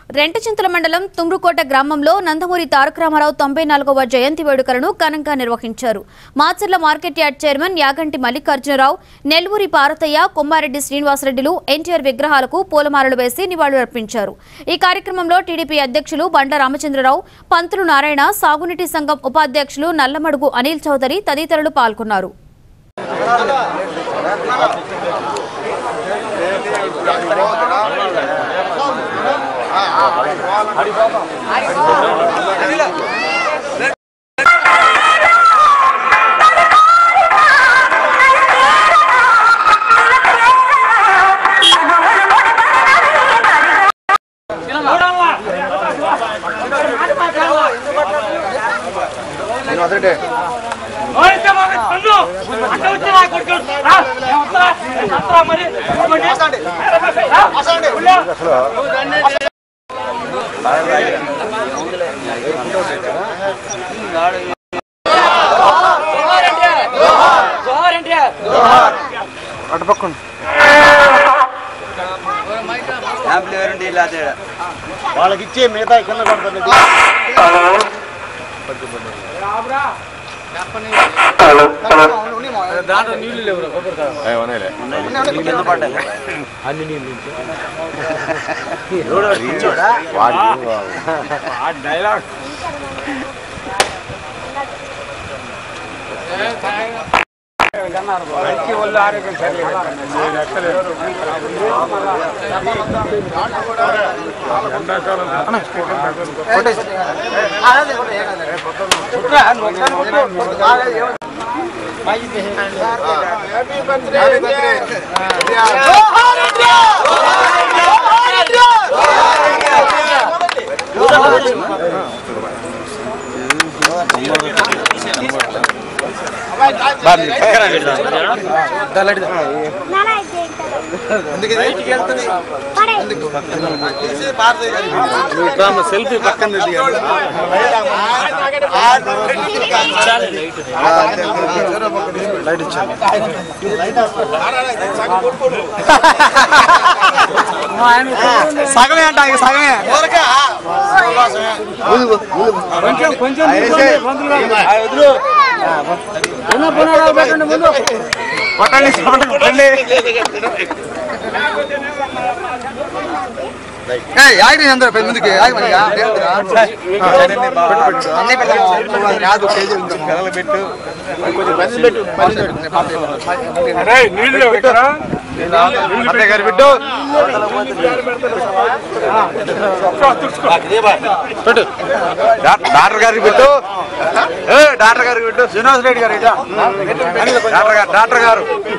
రెంటచింతల మండలం తుమ్రుకోట గ్రామంలో నందమూరి తారక రామారావు తొంభై నాలుగవ జయంతి వేడుకలను ఘనంగా నిర్వహించారు Macherla market yard chairman Yaganti Mallikarjunarao Nelluri Parvathaiah Kommareddy శ్రీనివాసరెడ్డిలు ఎన్టీఆర్ విగ్రహాలకు పూలమాలలు వేసి నివాళులర్పించారు ఈ కార్యక్రమంలో టీడీపీ అధ్యక్షులు బండ్ల రామచంద్రరావు పంతులు నారాయణ సాగునీటి సంఘం ఉపాధ్యక్షులు నల్లమడుగు అనిల్ చౌదరి తదితరులు పాల్గొన్నారు ఓడితే మాకు పన్ను అట్లా వచ్చి నా కొడుకు రా నేను వస్తా నేను వస్తా మరి ఇవ్వండి. రా. జోహార్ ఎన్టీఆర్ వాళ్ళకి ఇచ్చే మిగతా కింద పడుతుంది సెల్ఫీ పక్కన లైట్ ఇచ్చాను సగమే అంట ఇక సగమే కొంచెం కొంచెం కొట్టండి కొట్టండి ఆగి అందరూ పెద్ద ముందుకి ఆగి మరి రాదు కేజీ పెట్టు కొంచెం పని పెట్టు నీళ్ళు అత్తయ్య గారు పెట్టు పెట్టు డాక్టర్ గారికి పెట్టు ఏ, డాక్టర్ గారికి పెట్టు శ్రీనివాస రెడ్డి గారు ఇదా. డాక్టర్ గారు డాక్టర్ గారు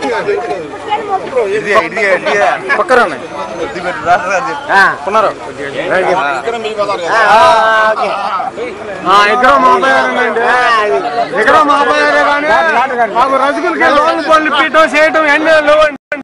ఇది ఇది ఇది పక్కన ఉన్నాయి. ఇది పెట్టు, డాక్టర్ గారు చెప్పు. ఉన్నారు ఇక్కడ మా అబ్బాయి ఇక్కడ మా అబ్బాయి కానీ మాకు రజకులకి లోన్ పనులు పీయటం చేయటం ఎండలు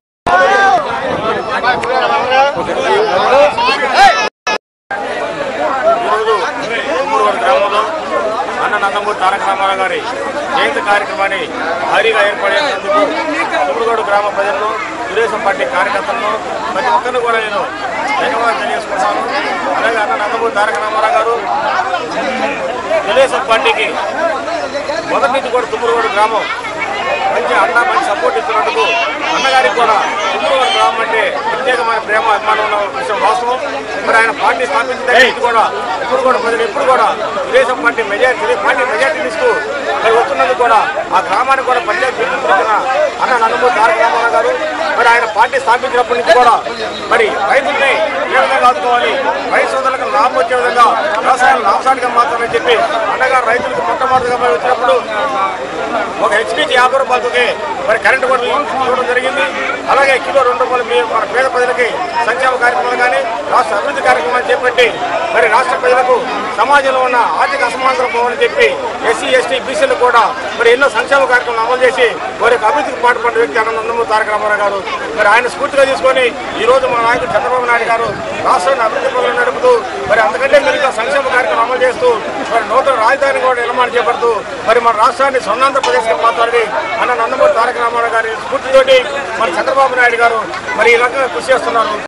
ఊరుగోడు గ్రామంలో అన్న నందమూరి తారక రామారావు గారి జయంతి కార్యక్రమాన్ని భారీగా ఏర్పడేందుకు తుమ్ముడుగోడు గ్రామ ప్రజలను తెలుగుదేశం పార్టీ కార్యకర్తలను ప్రతి ఒక్కరిని కూడా నేను ధన్యవాదాలు తెలియజేసుకుంటాను అలాగే అన్న నందమూరి తారక రామారావు గారు తెలుగుదేశం పార్టీకి మొదటి నుంచి కూడా తుమ్ముడుగోడు గ్రామం మంచి అన్న మంచి సపోర్ట్ ఇస్తున్నందుకు అన్నగారికి కూడా తుమ్ముడుగోడు గ్రామం అంటే ప్రత్యేకమైన ప్రేమ అభిమానం ఉన్న విషయం వాస్తవం మరి ఆయన పార్టీ స్థాపించిన దగ్గర నుంచి కూడా ఇప్పుడు కూడా ప్రజలు ఎప్పుడు కూడా Telugudesam party majority party majority ఇస్తూ మరి వస్తున్నందుకు కూడా ఆ గ్రామానికి కూడా పంచాయతీ పిలుపునిచ్చిన అన్న నందమూరి తారక రామారావు గారు మరి ఆయన పార్టీ స్థాపించినప్పటి నుంచి కూడా మరి రైతుల్ని ఏ విధంగా ఆదుకోవాలి రైతు సోదరులకు లాభం వచ్చే విధంగా వ్యవసాయం లాభసాటిగా మాత్రమని చెప్పి అన్నగారు రైతులకు మొట్టమొదటిగా మరి వచ్చినప్పుడు ఒక హెచ్పికి యాభై రూపాయలకి మరి కరెంటు కూడా ఇవ్వడం జరిగింది అలాగే కిలో రెండు రూపాయలు మీ మన పేద ప్రజలకి సంక్షేమ కార్యక్రమాలు కానీ రాష్ట్ర అభివృద్ధి కార్యక్రమాలు చేపట్టి మరి రాష్ట్ర ప్రజలకు సమాజంలో ఉన్న ఆర్థిక అసమానతలు పోవాలని చెప్పి ఎస్సీ ఎస్టీ బీసీలు కూడా మరి ఎన్నో సంక్షేమ కార్యక్రమాలు అమలు చేసి వారి యొక్క అభివృద్ధికి పాటుపడిన వ్యక్తి అన్న నందమూరి తారక రామారావు గారు మరి ఆయన స్ఫూర్తిగా తీసుకొని ఈ రోజు మన నాయకుడు చంద్రబాబు నాయుడు గారు రాష్ట్రాన్ని అభివృద్ధి పనులు నడుపుతూ మరి అంతకంటే మిగతా సంక్షేమ కార్యక్రమం అమలు చేస్తూ మరి నూతన రాజధాని కూడా నిర్మాణం చేపడుతూ మరి మన రాష్ట్రాన్ని స్వర్ణాంధ్రప్రదేశ్గా మాట్లాడి అన్న నందమూరి తారక రామారావు గారి స్ఫూర్తితోటి మరి చంద్రబాబు నాయుడు గారు మరి ఈ రకంగా కృషి చేస్తున్నారు